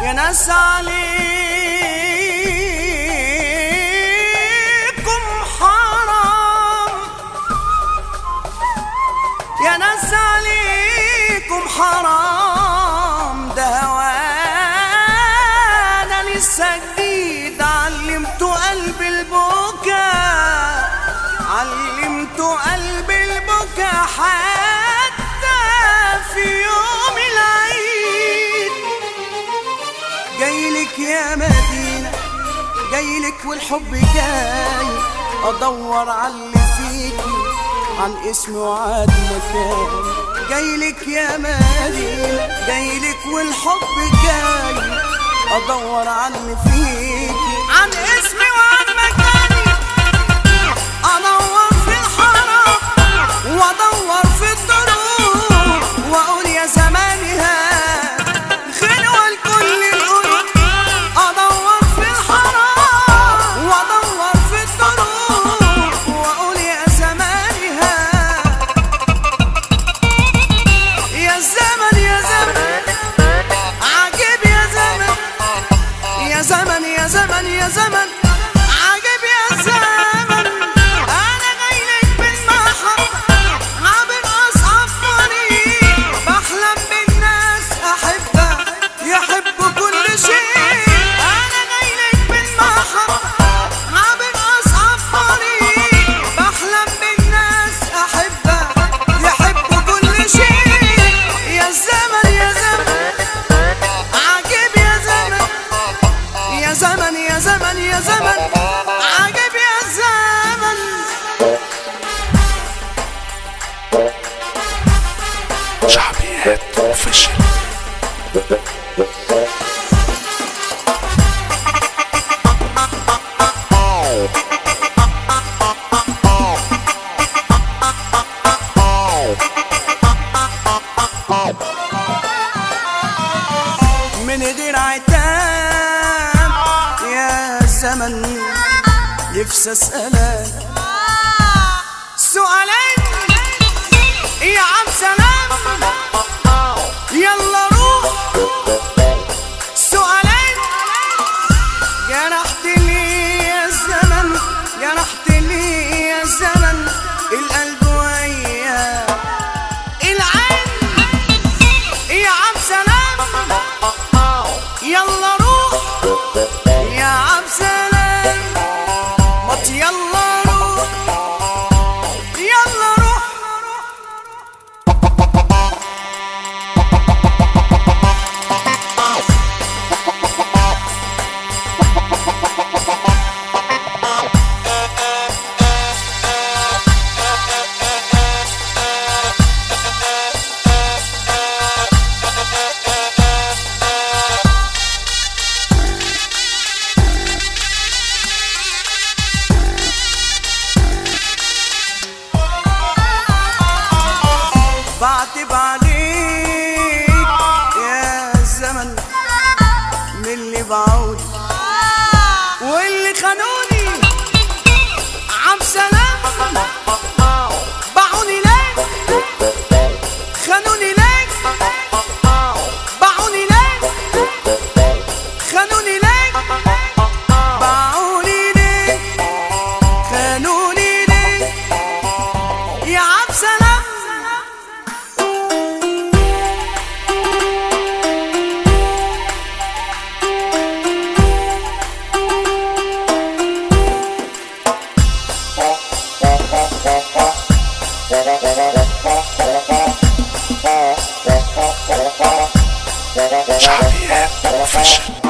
يا ناس عليكم حرام يا ناس عليكم حرام ده هوانا لسه جديد علمتوا قلب البكا علمتوا قلب البكا حتى في يوم العيد جايلك يا مدينة جايلك والحب جاي ادور على اللي فيكي عن اسم وعاد مكان جايلك يا مدينة جايلك والحب جاي ادور على اللي فيكي عن اسم وعد مكاني ادور في الحرام وادور في الدروب واقول يا زماني هات خلوة لكل القلوب ادور في الحرام وادور في الدروب واقول يا زماني هات يا زمن يا زمن عجيب يا زمن يا زمن يا زمن يا زمن عجيب يا زمن انا جايلك بالمحبة عابر اصعب طريق بحلم بالناس احبها يحبوا كل شيء انا جايلك بالمحبة عابر اصعب طريق بحلم بالناس احبها يحبوا كل شيء يا زمن يا زمن عجيب يا زمن يا زمن يا زمن يا زمن عجب يا زمن شعبيات اوفيشال من غير عتاب يا زمن نفسي اسالك سؤالين يا عم سلام يلا روح سؤالين جرحت لي يا زمن جرحت لي يا زمن القلب وياك العين يا عم سلام يلا روح يا عم سلام مط يلا روح يلا روح بعتب عليك يا زمن من اللي بعود واللي خانوني عم سلام باعوني ليه خانوني ليه باعوني ليه خانوني ليه باعوني ليه خانوني ليه يا عم سلام شعبيات اوفيشال